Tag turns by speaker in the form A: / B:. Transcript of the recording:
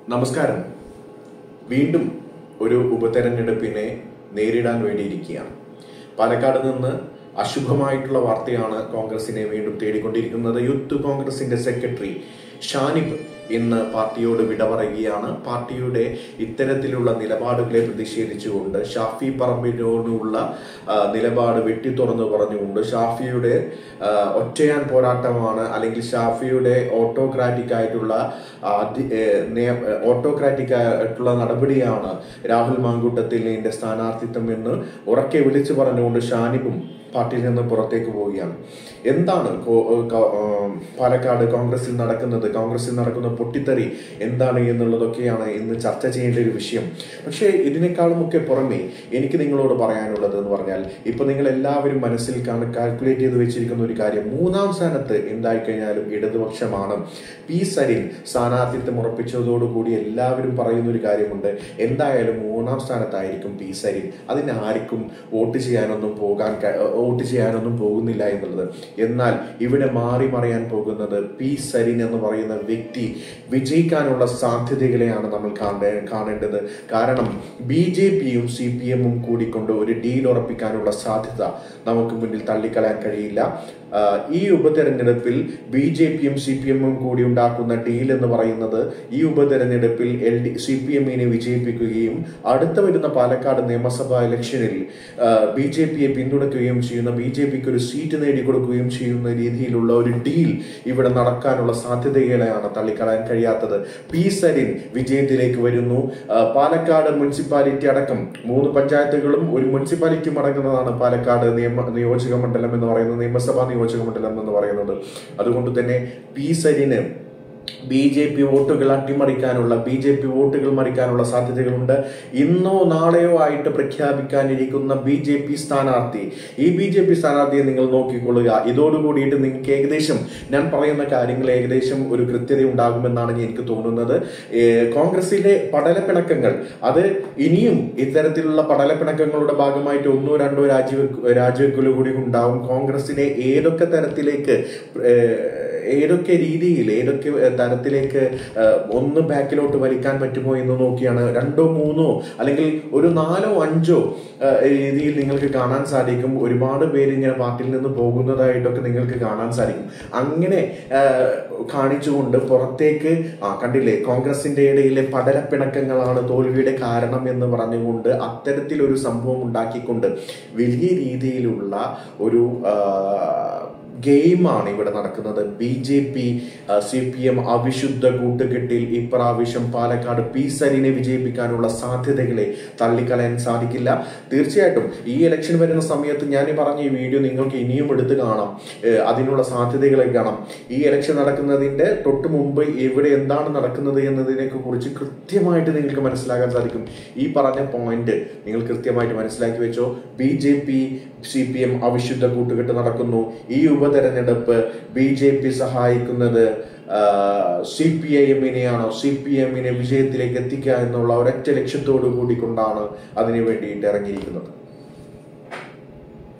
A: നമസ്കാരം വീണ്ടും ഒരു ഉപതെരഞ്ഞെടുപ്പിനെ നേരിടാൻ വേണ്ടിയിരിക്കുകയാണ് പാലക്കാട് നിന്ന് അശുഭമായിട്ടുള്ള വാർത്തയാണ് കോൺഗ്രസിനെ വീണ്ടും തേടിക്കൊണ്ടിരിക്കുന്നത് യൂത്ത് കോൺഗ്രസിന്റെ സെക്രട്ടറി ഷാനിബ് ഇന്ന് പാർട്ടിയോട് വിട പറയുകയാണ് പാർട്ടിയുടെ ഇത്തരത്തിലുള്ള നിലപാടുകളെ പ്രതിഷേധിച്ചുകൊണ്ട് ഷാഫി പറമ്പിനോടുള്ള ആ, നിലപാട് വെട്ടിത്തുറന്ന് പറഞ്ഞുകൊണ്ട് ഷാഫിയുടെ ആ, ഒറ്റയാൻ പോരാട്ടമാണ് അല്ലെങ്കിൽ ഷാഫിയുടെ ഓട്ടോക്രാറ്റിക് ആയിട്ടുള്ള ആ, അധി- ഏ, നിയ- ഓട്ടോക്രാറ്റിക് ആയിട്ടുള്ള നടപടിയാണ് രാഹുൽ മാങ്കൂട്ടത്തിലിന്റെ സ്ഥാനാർത്ഥിത്വം എന്ന് ഉറക്കെ വിളിച്ചു പറഞ്ഞുകൊണ്ട് ഷാനിബും പാർട്ടിയിൽ നിന്ന് പുറത്തേക്ക് പോവുകയാണ് എന്താണ് കോ- ക- ആ, പാലക്കാട് കോൺഗ്രസിൽ നടക്കുന്നത് കോൺഗ്രസിൽ നടക്കുന്ന പൊട്ടിത്തെറി എന്താണ് എന്നുള്ളതൊക്കെയാണ് ഇന്ന് ചർച്ച ചെയ്യേണ്ട ഒരു വിഷയം പക്ഷേ ഇതിനേക്കാളുമൊക്കെ പുറമെ എനിക്ക് നിങ്ങളോട് പറയാനുള്ളത് എന്ന് പറഞ്ഞാൽ ഇപ്പൊ നിങ്ങൾ എല്ലാവരും മനസ്സിൽ കാൽക്കുലേറ്റ് ചെയ്ത് വെച്ചിരിക്കുന്ന ഒരു കാര്യം മൂന്നാം സ്ഥാനത്ത് എന്തായി കഴിഞ്ഞാലും ഇടതുപക്ഷമാണ് പി സരിൻ സ്ഥാനാർത്ഥിത്വം ഉറപ്പിച്ചതോടുകൂടി എല്ലാവരും പറയുന്ന ഒരു കാര്യമുണ്ട് എന്തായാലും മൂന്നാം സ്ഥാനത്തായിരിക്കും പി സരിൻ അതിന് ആർക്കും വോട്ട് ചെയ്യാനൊന്നും പോകാൻ ക- വോട്ട് ചെയ്യാനൊന്നും പോകുന്നില്ല എന്നുള്ളത് എന്നാൽ ഇവിടെ മാറി മറിയാൻ പോകുന്നത് പി സരിൻ എന്ന് പറയുന്ന വ്യക്തി വിജയിക്കാനുള്ള സാധ്യതകളെയാണ് നമ്മൾ കാണേ കാണേണ്ടത് കാരണം ബി ജെ പിയും സി പി എമ്മും കൂടിക്കൊണ്ട് ഒരു ഡീൽ ഉറപ്പിക്കാനുള്ള സാധ്യത നമുക്ക് മുന്നിൽ തള്ളിക്കളയാൻ കഴിയില്ല ആ, ഈ ഉപതെരഞ്ഞെടുപ്പിൽ ബി ജെ പിയും സി പി എമ്മും കൂടി ഉണ്ടാക്കുന്ന ഡീൽ എന്ന് പറയുന്നത് ഈ ഉപതെരഞ്ഞെടുപ്പിൽ എൽ ഡി സി പി എമ്മിനെ വിജയിപ്പിക്കുകയും അടുത്ത വരുന്ന പാലക്കാട് നിയമസഭാ ഇലക്ഷനിൽ ബി ജെ പിയെ പിന്തുണയ്ക്കുകയും ചെയ്യുന്ന ബി ജെ പിക്ക് ഒരു സീറ്റ് നേടിക്കൊടുക്കുകയും ചെയ്യുന്ന രീതിയിലുള്ള ഒരു ഡീൽ ഇവിടെ നടക്കാനുള്ള സാധ്യതകളെയാണ് തള്ളിക്കളയാൻ കഴിയാത്തത് പി സരിൻ വിജയത്തിലേക്ക് വരുന്നു ആ, പാലക്കാട് മുനിസിപ്പാലിറ്റി അടക്കം മൂന്ന് പഞ്ചായത്തുകളും ഒരു മുനിസിപ്പാലിറ്റിയും അടങ്ങുന്നതാണ് പാലക്കാട് നിയമ നിയോജക മണ്ഡലം എന്ന് പറയുന്നത് നിയമസഭാ നിയോജക മണ്ഡലം എന്ന് പറയുന്നത് അതുകൊണ്ട് തന്നെ പി സരിന് ബി ജെ പി വോട്ടുകൾ അട്ടിമറിക്കാനുള്ള ബി ജെ പി വോട്ടുകൾ മറിക്കാനുള്ള സാധ്യതകളുണ്ട് ഇന്നോ നാളെയോ ആയിട്ട് പ്രഖ്യാപിക്കാനിരിക്കുന്ന ബി ജെ പി സ്ഥാനാർത്ഥി ഈ ബി ജെ പി സ്ഥാനാർത്ഥിയെ നിങ്ങൾ നോക്കിക്കൊള്ളുക ഇതോടുകൂടിയിട്ട് നിങ്ങൾക്ക് ഏകദേശം ഞാൻ പറയുന്ന കാര്യങ്ങൾ ഏകദേശം ഒരു കൃത്യത ഉണ്ടാകുമെന്നാണ് എനിക്ക് തോന്നുന്നത് ഏഹ് കോൺഗ്രസിലെ പടലപ്പിണക്കങ്ങൾ അത് ഇനിയും ഇത്തരത്തിലുള്ള പടലപ്പിണക്കങ്ങളുടെ ഭാഗമായിട്ട് ഒന്നോ രണ്ടോ രാജിവെക്കു രാജിവെക്കലോ കൂടി ഉണ്ടാവും കോൺഗ്രസിനെ ഏതൊക്കെ തരത്തിലേക്ക് ഏഹ് ഏതൊക്കെ രീതിയിൽ ഏതൊക്കെ തരത്തിലേക്ക് ഏഹ്, ഒന്ന് ബാക്കിലോട്ട് വലിക്കാൻ പറ്റുമോ എന്ന് നോക്കിയാണ് രണ്ടോ മൂന്നോ അല്ലെങ്കിൽ ഒരു നാലോ അഞ്ചോ ഏഹ്, രീതിയിൽ നിങ്ങൾക്ക് കാണാൻ സാധിക്കും ഒരുപാട് പേര് ഇങ്ങനെ പാർട്ടിയിൽ നിന്ന് പോകുന്നതായിട്ടൊക്കെ നിങ്ങൾക്ക് കാണാൻ സാധിക്കും അങ്ങനെ ഏഹ്, കാണിച്ചുകൊണ്ട് പുറത്തേക്ക് ആ കണ്ടില്ലേ കോൺഗ്രസിന്റെ ഇടയിലെ പടലപ്പിണക്കങ്ങളാണ് തോൽവിയുടെ കാരണം എന്ന് പറഞ്ഞുകൊണ്ട് അത്തരത്തിലൊരു സംഭവം ഉണ്ടാക്കിക്കൊണ്ട് വലിയ രീതിയിലുള്ള ഒരു ആ, ഗെയിമാണ് ഇവിടെ നടക്കുന്നത് B J P C P M അവിശുദ്ധ കൂട്ടുകെട്ടിൽ ഇപ്രാവശ്യം പാലക്കാട് പി സരിനെ വിജയിപ്പിക്കാനുള്ള സാധ്യതകളെ തള്ളിക്കളയാൻ സാധിക്കില്ല തീർച്ചയായിട്ടും ഈ ഇലക്ഷൻ വരുന്ന സമയത്ത് ഞാൻ ഈ പറഞ്ഞ ഈ വീഡിയോ നിങ്ങൾക്ക് ഇനിയും എടുത്ത് കാണാം ഏഹ് അതിനുള്ള സാധ്യതകളെ കാണാം ഈ ഇലക്ഷൻ നടക്കുന്നതിന്റെ തൊട്ട് മുമ്പ് ഇവിടെ എന്താണ് നടക്കുന്നത് എന്നതിനെ കുറിച്ച് കൃത്യമായിട്ട് നിങ്ങൾക്ക് മനസ്സിലാക്കാൻ സാധിക്കും ഈ പറഞ്ഞ പോയിന്റ് നിങ്ങൾ കൃത്യമായിട്ട് മനസ്സിലാക്കി വെച്ചോ B J P C P M അവിശുദ്ധ കൂട്ടുകെട്ട് നടക്കുന്നു ഈ ഉപതെരഞ്ഞെടുപ്പ് ബി ജെ പി സഹായിക്കുന്നത് സി പി ഐ എമ്മിനെയാണോ സി പി എമ്മിനെ വിജയത്തിലേക്ക് എത്തിക്കുക എന്നുള്ള ഒരൊറ്റ ലക്ഷ്യത്തോടു കൂടി കൊണ്ടാണ് അതിനു വേണ്ടിയിട്ട് ഇറങ്ങിയിരിക്കുന്നത്